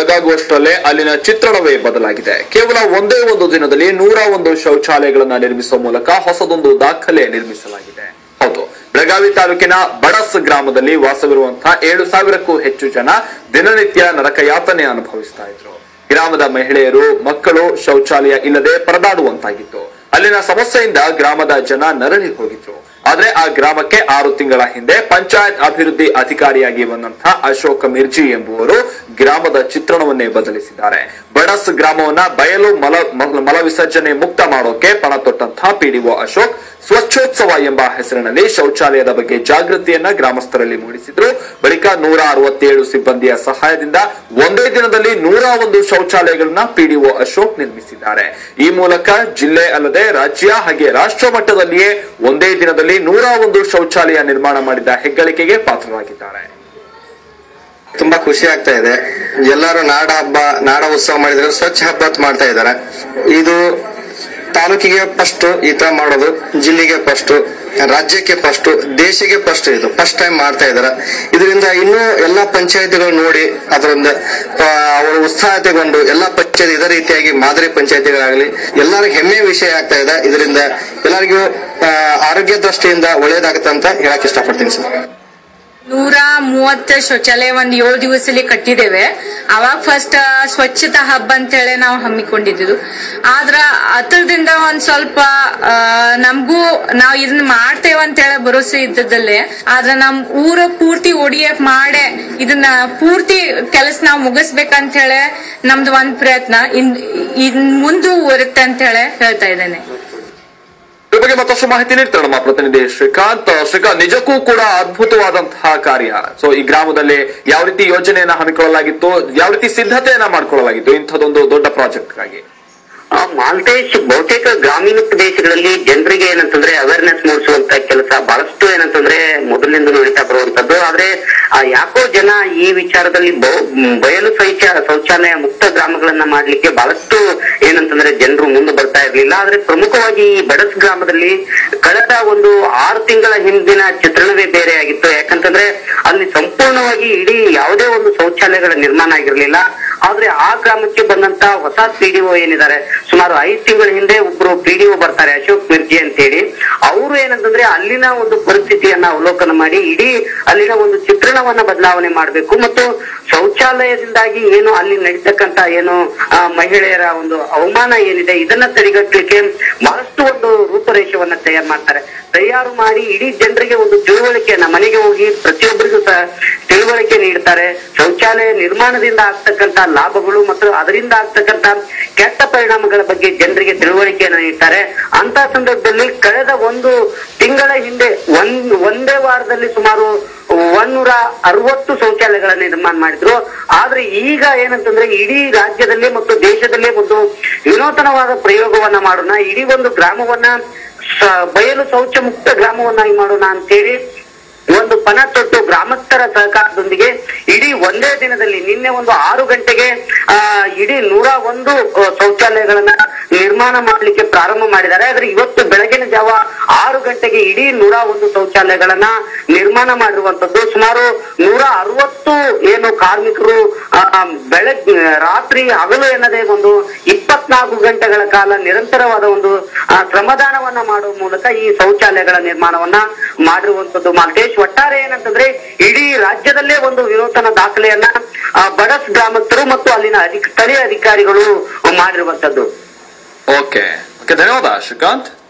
ಬೆಳಗಾಗುವಷ್ಟರಲ್ಲೇ ಅಲ್ಲಿನ ಚಿತ್ರಣವೇ ಬದಲಾಗಿದೆ ಕೇವಲ ಒಂದೇ ಒಂದು ದಿನದಲ್ಲಿ ನೂರ ಒಂದು ಶೌಚಾಲಯಗಳನ್ನ ನಿರ್ಮಿಸುವ ಮೂಲಕ ಹೊಸದೊಂದು ದಾಖಲೆ ನಿರ್ಮಿಸಲಾಗಿದೆ ಹೌದು ಬೆಳಗಾವಿ ತಾಲೂಕಿನ ಬಡಸ್ ಗ್ರಾಮದಲ್ಲಿ ವಾಸವಿರುವಂತಹ ಏಳು ಸಾವಿರಕ್ಕೂ ಹೆಚ್ಚು ಜನ ದಿನನಿತ್ಯ ನರಕಯಾತನೆ ಅನುಭವಿಸ್ತಾ ಇದ್ರು ಗ್ರಾಮದ ಮಹಿಳೆಯರು ಮಕ್ಕಳು ಶೌಚಾಲಯ ಇಲ್ಲದೆ ಪರದಾಡುವಂತಾಗಿತ್ತು ಅಲ್ಲಿನ ಸಮಸ್ಯೆಯಿಂದ ಗ್ರಾಮದ ಜನ ನರಳಿ ಹೋಗಿದ್ರು ಆದ್ರೆ ಆ ಗ್ರಾಮಕ್ಕೆ ಆರು ತಿಂಗಳ ಹಿಂದೆ ಪಂಚಾಯತ್ ಅಭಿವೃದ್ಧಿ ಅಧಿಕಾರಿಯಾಗಿ ಬಂದಂತಹ ಅಶೋಕ್ ಮಿರ್ಜಿ ಎಂಬುವರು ಗ್ರಾಮದ ಚಿತ್ರಣವನ್ನೇ ಬದಲಿಸಿದ್ದಾರೆ ಬಡಸ್ ಗ್ರಾಮವನ್ನ ಬಯಲು ಮಲ ಮಲ- ಮಲ ವಿಸರ್ಜನೆ ಮುಕ್ತ ಮಾಡೋಕೆ ಪಣ ತೊಟ್ಟಂತಹ ಪಿಡಿಒ ಅಶೋಕ್ ಸ್ವಚ್ಛೋತ್ಸವ ಎಂಬ ಹೆಸರಿನಲ್ಲಿ ಶೌಚಾಲಯದ ಬಗ್ಗೆ ಜಾಗೃತಿಯನ್ನ ಗ್ರಾಮಸ್ಥರಲ್ಲಿ ಮೂಡಿಸಿದ್ರು ಬಳಿಕ ನೂರ ಅರವತ್ತೇಳು ಸಿಬ್ಬಂದಿಯ ಸಹಾಯದಿಂದ ಒಂದೇ ದಿನದಲ್ಲಿ ನೂರ ಒಂದು ಶೌಚಾಲಯಗಳನ್ನ ಪಿಡಿಒ ಅಶೋಕ್ ನಿರ್ಮಿಸಿದ್ದಾರೆ ಈ ಮೂಲಕ ಜಿಲ್ಲೆ ಅಲ್ಲದೆ ರಾಜ್ಯ ಹಾಗೆ ರಾಷ್ಟ್ರ ಮಟ್ಟದಲ್ಲಿಯೇ ಒಂದೇ ದಿನದಲ್ಲಿ ನೂರ ಒಂದು ಶೌಚಾಲಯ ನಿರ್ಮಾಣ ಮಾಡಿದ ಹೆಗ್ಗಳಿಕೆಗೆ ಪಾತ್ರರಾಗಿದ್ದಾರೆ ತುಂಬಾ ಖುಷಿ ಆಗ್ತಾ ಇದೆ ಎಲ್ಲರೂ ನಾಡ ಹಬ್ಬ ನಾಡ ಉತ್ಸವ ಮಾಡಿದ್ರೆ ಸ್ವಚ್ಛ ಹಬ್ಬ ಅಂತ ಮಾಡ್ತಾ ಇದ್ದಾರೆ ಇದು ತಾಲೂಕಿಗೆ ಫಸ್ಟ್ ಈ ತರ ಮಾಡೋದು ಜಿಲ್ಲೆಗೆ ಫಸ್ಟ್ ರಾಜ್ಯಕ್ಕೆ ಫಸ್ಟ್ ದೇಶಕ್ಕೆ ಫಸ್ಟ್ ಇದು ಫಸ್ಟ್ ಟೈಮ್ ಮಾಡ್ತಾ ಇದಾರೆ ಇದರಿಂದ ಇನ್ನೂ ಎಲ್ಲಾ ಪಂಚಾಯತಿಗಳು ನೋಡಿ ಅದರಿಂದ ಆ, ಅವರು ಉತ್ಸಾಹತೆಗೊಂಡು ಎಲ್ಲಾ ಪಂಚಾಯತ್ ಇದೇ ರೀತಿಯಾಗಿ ಮಾದರಿ ಪಂಚಾಯತಿಗಳಾಗಲಿ ಎಲ್ಲರಿಗೂ ಹೆಮ್ಮೆ ವಿಷಯ ಆಗ್ತಾ ಇದೆ ಇದರಿಂದ ಎಲ್ಲರಿಗೂ ಆ, ಆರೋಗ್ಯ ದೃಷ್ಟಿಯಿಂದ ಒಳ್ಳೇದಾಗುತ್ತೆ ಅಂತ ಹೇಳಕ್ ಇಷ್ಟಪಡ್ತೀನಿ ಸರ್ ನೂರ ಮೂವತ್ತು ಶೌಚಾಲಯ ಒಂದ್ ಏಳು ದಿವಸದಲ್ಲಿ ಕಟ್ಟಿದ್ದೇವೆ ಅವಾಗ ಫಸ್ಟ್ ಸ್ವಚ್ಛತಾ ಹಬ್ಬ ಅಂತೇಳಿ ನಾವು ಹಮ್ಮಿಕೊಂಡಿದ್ದು ಆದ್ರ ಹತ್ರದಿಂದ ಒಂದ್ ಸ್ವಲ್ಪ ಆ, ನಮ್ಗೂ ನಾವ್ ಇದನ್ನ ಮಾಡ್ತೇವೆ ಅಂತೇಳಿ ಭರೋಸೆ ಇದ್ದದಲ್ಲೇ ಆದ್ರ ನಮ್ ಊರ ಪೂರ್ತಿ ಒಡಿಎಫ್ ಮಾಡೇ ಇದನ್ನ ಪೂರ್ತಿ ಕೆಲಸ ನಾವು ಮುಗಿಸ್ಬೇಕಂತ ಹೇಳಿ ನಮ್ದು ಒಂದ್ ಪ್ರಯತ್ನ ಇನ್ ಇನ್ ಮುಂದುವರುತ್ತೆ ಅಂತ ಹೇಳಿ ಹೇಳ್ತಾ ಇದ್ದೇನೆ ಈ ಬಗ್ಗೆ ಮತ್ತಷ್ಟು ಮಾಹಿತಿ ನೀಡ್ತಾರೆ ನಮ್ಮ ಪ್ರತಿನಿಧಿ ಶ್ರೀಕಾಂತ್ ಶ್ರೀಕಾಂತ್ ನಿಜಕ್ಕೂ ಕೂಡ ಅದ್ಭುತವಾದಂತಹ ಕಾರ್ಯ ಸೊ ಈ ಗ್ರಾಮದಲ್ಲಿ ಯಾವ ರೀತಿ ಯೋಜನೆಯನ್ನ ಹಮ್ಮಿಕೊಳ್ಳಲಾಗಿತ್ತು ಯಾವ ರೀತಿ ಸಿದ್ಧತೆಯನ್ನ ಮಾಡ್ಕೊಳ್ಳಲಾಗಿತ್ತು ಇಂಥದ್ದೊಂದು ದೊಡ್ಡ ಪ್ರಾಜೆಕ್ಟ್ಗಾಗಿ ಆ ಮಾಲ್ಟೇಶ್ ಬಹುತೇಕ ಗ್ರಾಮೀಣ ಪ್ರದೇಶಗಳಲ್ಲಿ ಜನರಿಗೆ ಏನಂತಂದ್ರೆ ಅವೇರ್ನೆಸ್ ಮೂಡಿಸುವಂತ ಕೆಲಸ ಬಹಳಷ್ಟು ಏನಂತಂದ್ರೆ ಮೊದಲಿನಿಂದ ನಡೀತಾ ಬರುವಂತದ್ದು ಆದ್ರೆ ಆ ಯಾಕೋ ಜನ ಈ ವಿಚಾರದಲ್ಲಿ ಬಹು- ಮ್, ಬಯಲು ಶೌಚ ಶೌಚಾಲಯ ಮುಕ್ತ ಗ್ರಾಮಗಳನ್ನ ಮಾಡ್ಲಿಕ್ಕೆ ಬಹಳಷ್ಟು ಏನಂತಂದ್ರೆ ಜನರು ಮುಂದೆ ಬರ್ತಾ ಇರ್ಲಿಲ್ಲ ಆದ್ರೆ ಪ್ರಮುಖವಾಗಿ ಈ ಬಡಸ್ ಗ್ರಾಮದಲ್ಲಿ ಕಳೆದ ಒಂದು ಆರು ತಿಂಗಳ ಹಿಂದಿನ ಚಿತ್ರಣವೇ ಬೇರೆ ಆಗಿತ್ತು ಯಾಕಂತಂದ್ರೆ ಅಲ್ಲಿ ಸಂಪೂರ್ಣವಾಗಿ ಇಡೀ ಯಾವುದೇ ಒಂದು ಶೌಚಾಲಯಗಳ ನಿರ್ಮಾಣ ಆಗಿರ್ಲಿಲ್ಲ ಆದ್ರೆ ಆ ಗ್ರಾಮಕ್ಕೆ ಬಂದಂತ ಹೊಸ ಪಿಡಿಒ ಏನಿದ್ದಾರೆ ಸುಮಾರು ಐದು ತಿಂಗಳ ಹಿಂದೆ ಒಬ್ರು ಪಿಡಿಒ ಬರ್ತಾರೆ ಅಶೋಕ್ ಮಿರ್ಜಿ ಅಂತ ಹೇಳಿ ಅವರು ಏನಂತಂದ್ರೆ ಅಲ್ಲಿನ ಒಂದು ಪರಿಸ್ಥಿತಿಯನ್ನ ಅವಲೋಕನ ಮಾಡಿ ಇಡೀ ಅಲ್ಲಿನ ಒಂದು ಚಿತ್ರಣವನ್ನ ಬದಲಾವಣೆ ಮಾಡಬೇಕು ಮತ್ತು ಶೌಚಾಲಯದಿಂದಾಗಿ ಏನು ಅಲ್ಲಿ ನಡೀತಕ್ಕಂತ ಏನು ಆ, ಮಹಿಳೆಯರ ಒಂದು ಅವಮಾನ ಏನಿದೆ ಇದನ್ನ ತಡೆಗಟ್ಟಲಿಕ್ಕೆ ಬಹಳಷ್ಟು ಒಂದು ರೂಪರೇಷವನ್ನ ತಯಾರು ಮಾಡ್ತಾರೆ ತಯಾರು ಮಾಡಿ ಇಡೀ ಜನರಿಗೆ ಒಂದು ತಿಳುವಳಿಕೆಯನ್ನ ಮನೆಗೆ ಹೋಗಿ ಪ್ರತಿಯೊಬ್ಬರಿಗೂ ಸಹ ತಿಳುವಳಿಕೆ ನೀಡ್ತಾರೆ ಶೌಚಾಲಯ ನಿರ್ಮಾಣದಿಂದ ಆಗ್ತಕ್ಕಂತ ಲಾಭಗಳು ಮತ್ತು ಅದರಿಂದ ಆಗ್ತಕ್ಕಂತ ಕೆಟ್ಟ ಪರಿಣಾಮಗಳ ಬಗ್ಗೆ ಜನರಿಗೆ ತಿಳುವಳಿಕೆಯನ್ನು ನೀಡ್ತಾರೆ ಅಂತ ಸಂದರ್ಭದಲ್ಲಿ ಕಳೆದ ಒಂದು ತಿಂಗಳ ಹಿಂದೆ ಒಂದ್ ಒಂದೇ ವಾರದಲ್ಲಿ ಸುಮಾರು ಒಂದೂರ ಅರವತ್ತು ಶೌಚಾಲಯಗಳ ನಿರ್ಮಾಣ ಮಾಡಿದ್ರು ಆದ್ರೆ ಈಗ ಏನಂತಂದ್ರೆ ಇಡೀ ರಾಜ್ಯದಲ್ಲೇ ಮತ್ತು ದೇಶದಲ್ಲೇ ಒಂದು ವಿನೂತನವಾದ ಪ್ರಯೋಗವನ್ನ ಮಾಡೋಣ ಇಡೀ ಒಂದು ಗ್ರಾಮವನ್ನ ಸ- ಬಯಲು ಶೌಚ ಮುಕ್ತ ಗ್ರಾಮವನ್ನಾಗಿ ಮಾಡೋಣ ಅಂತೇಳಿ ಒಂದು ಪಣ ತೊಟ್ಟು ಗ್ರಾಮಸ್ಥರ ಸಹಕಾರದೊಂದಿಗೆ ಇಡೀ ಒಂದೇ ದಿನದಲ್ಲಿ ನಿನ್ನೆ ಒಂದು ಆರು ಗಂಟೆಗೆ ಆ ಇಡೀ ನೂರ ಒಂದು ಆ, ಶೌಚಾಲಯಗಳನ್ನ ನಿರ್ಮಾಣ ಮಾಡ್ಲಿಕ್ಕೆ ಪ್ರಾರಂಭ ಮಾಡಿದ್ದಾರೆ ಆದ್ರೆ ಇವತ್ತು ಬೆಳಗಿನ ಜಾವ ಆರು ಗಂಟೆಗೆ ಇಡೀ ನೂರ ಒಂದು ಶೌಚಾಲಯಗಳನ್ನ ನಿರ್ಮಾಣ ಮಾಡಿರುವಂತದ್ದು ಸುಮಾರು ನೂರ ಅರವತ್ತು ಏನು ಕಾರ್ಮಿಕರು ಆ, ಬೆಳಗ್ ರಾತ್ರಿ ಹಗಲು ಎನ್ನದೇ ಒಂದು ಇಪ್ಪತ್ನಾಲ್ಕು ಗಂಟೆಗಳ ಕಾಲ ನಿರಂತರವಾದ ಒಂದು ಆ, ಶ್ರಮದಾನವನ್ನ ಮಾಡುವ ಮೂಲಕ ಈ ಶೌಚಾಲಯಗಳ ನಿರ್ಮಾಣವನ್ನ ಮಾಡಿರುವಂತದ್ದು ಮಾಲ್ತೇಶ್ ಒಟ್ಟಾರೆ ಏನಂತಂದ್ರೆ ಇಡೀ ರಾಜ್ಯದಲ್ಲೇ ಒಂದು ವಿನೂತನ ದಾಖಲೆಯನ್ನ ಆ, ಬಡಸ್ ಗ್ರಾಮಸ್ಥರು ಮತ್ತು ಅಲ್ಲಿನ ಅಧಿಕ ಸ್ಥಳೀಯ ಅಧಿಕಾರಿಗಳು ಮಾಡಿರುವಂತದ್ದು ಓಕೆ ಓಕೆ ಧನ್ಯವಾದ ಶ್ರೀಕಾಂತ್